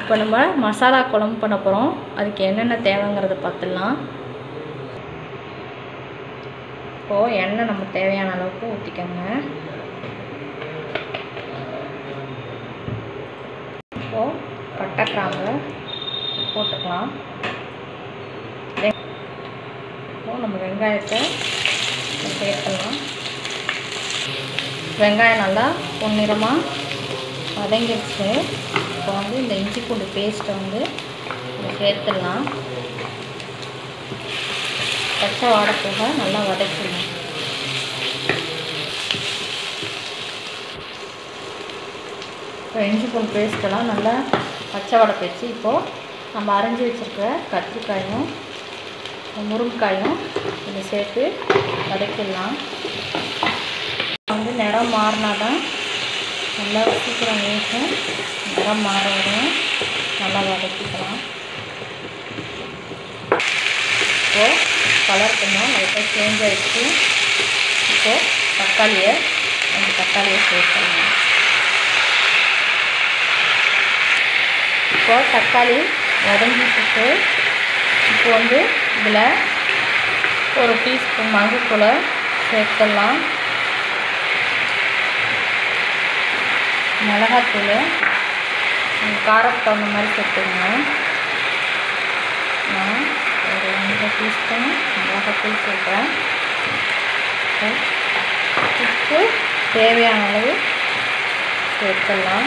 இப்போ நம்ம மசாலா குழம்பு பண்ண போகிறோம் அதுக்கு என்னென்ன தேவைங்கிறத பார்த்துடலாம் இப்போது எண்ணெய் நம்ம தேவையான அளவுக்கு ஊற்றிக்கோங்க இப்போது பட்டை கிராம்பு போட்டுக்கலாம் இப்போது நம்ம வெங்காயத்தை சேர்த்துக்கலாம் வெங்காயம் நல்லா பொன்னிறமாக வதங்கிடுச்சு இப்போ வந்து இந்த இஞ்சி பூண்டு பேஸ்ட்டை வந்து இதை சேர்த்துடலாம் பச்சை வாடை போக நல்லா வதக்கிடணும் இப்போ இஞ்சி பூண்டு பேஸ்ட்டெல்லாம் நல்லா பச்சை வடை போச்சு இப்போது நம்ம அரைஞ்சி வச்சுருக்க கத்திரிக்காயும் முருங்கைக்காயும் இதை சேர்த்து வதக்கிடலாம் வந்து நிறம் மாறினா தான் நல்லா சீக்கிரம் வேகும் நிறம் மாற வரும் நல்லா வதக்கிக்கலாம் இப்போது கலர் கொஞ்சம் லைட்டாக சேஞ்ச் ஆகிடுச்சு இப்போது தக்காளியை அந்த தக்காளியை சேர்த்துக்கலாம் இப்போ தக்காளி வதங்கிட்டு இப்போ வந்து இதில் ஒரு டீஸ்பூன் மஞ்சத்தூளை சேர்த்துடலாம் மிளகாத்தூள் காரத்துக்கு தகுந்த மாதிரி சேர்த்துங்க நான் ஒரு ரெண்டு டீஸ்பூன் மிளகாத்தூள் சேர்க்குறேன் உப்பு தேவையான அளவு சேர்த்துடலாம்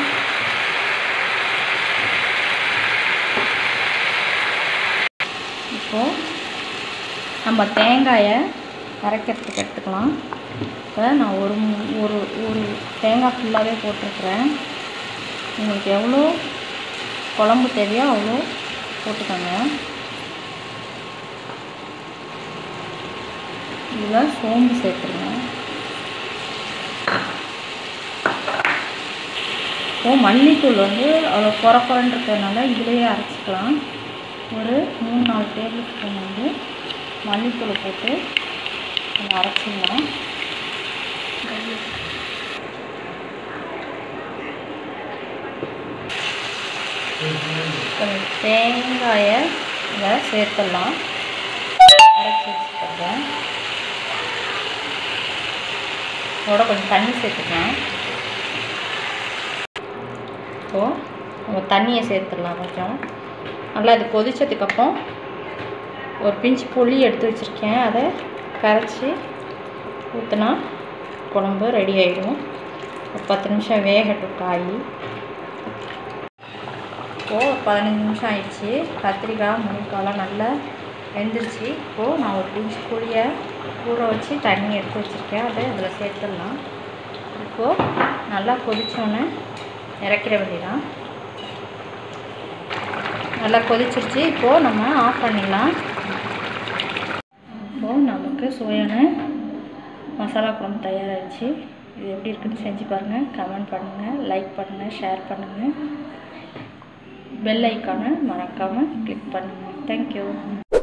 இப்போது நம்ம தேங்காயை அரைக்கிறதுக்கு எடுத்துக்கலாம் இப்போ நான் ஒரு மு- ஒரு ஒரு தேங்காய் ஃபுல்லாகவே போட்டிருக்கிறேன் உங்களுக்கு எவ்வளோ குழம்பு தேவையோ அவ்வளோ போட்டுக்கோங்க இதில் சோம்பு சேர்த்துருங்க இப்போ மல்லித்தூள் வந்து அவ்வளோ குறை குறைன்னு இருக்கிறதுனால இதிலேயே அரைச்சிக்கலாம் ஒரு மூணு நாலு டேபிள் ஸ்பூன் வந்து மல்லித்தூள் போட்டு அதை அரைச்சிடலாம் கொஞ்சம் தேங்காயை இதில் சேர்த்துடலாம் அரைச்சி வச்சுக்கிறேன் இதோட கொஞ்சம் தண்ணி சேர்த்துக்கலாம் இப்போது நம்ம தண்ணியை சேர்த்துடலாம் கொஞ்சம் நல்லா இது கொதிச்சதுக்கப்புறம் ஒரு பிஞ்சு புளி எடுத்து வச்சுருக்கேன் அதை கரைச்சி ஊற்றினா குழம்பு ரெடி ஆகிடும் ஒரு பத்து நிமிஷம் வேகட்டும் காய் இப்போது ஒரு பதினஞ்சு நிமிஷம் ஆயிடுச்சு கத்திரிக்காய் முருங்கைக்காய்லாம் நல்லா வெந்துருச்சு இப்போது நான் ஒரு பிஞ்சு புளியை ஊற வச்சு தண்ணி எடுத்து வச்சுருக்கேன் அதை இதில் சேர்த்துடலாம் இப்போது நல்லா கொதிச்சோன்னே இறக்கிற வேண்டியதான் நல்லா கொதிச்சிருச்சு இப்போது நம்ம ஆஃப் பண்ணிடலாம் இப்போது நமக்கு சுவையான மசாலா குழம்பு தயாராகிடுச்சு இது எப்படி இருக்குன்னு செஞ்சு பாருங்கள் கமெண்ட் பண்ணுங்கள் லைக் பண்ணுங்கள் ஷேர் பண்ணுங்கள் பெல் ஐக்கானை மறக்காமல் கிளிக் பண்ணுங்கள் தேங்க்யூ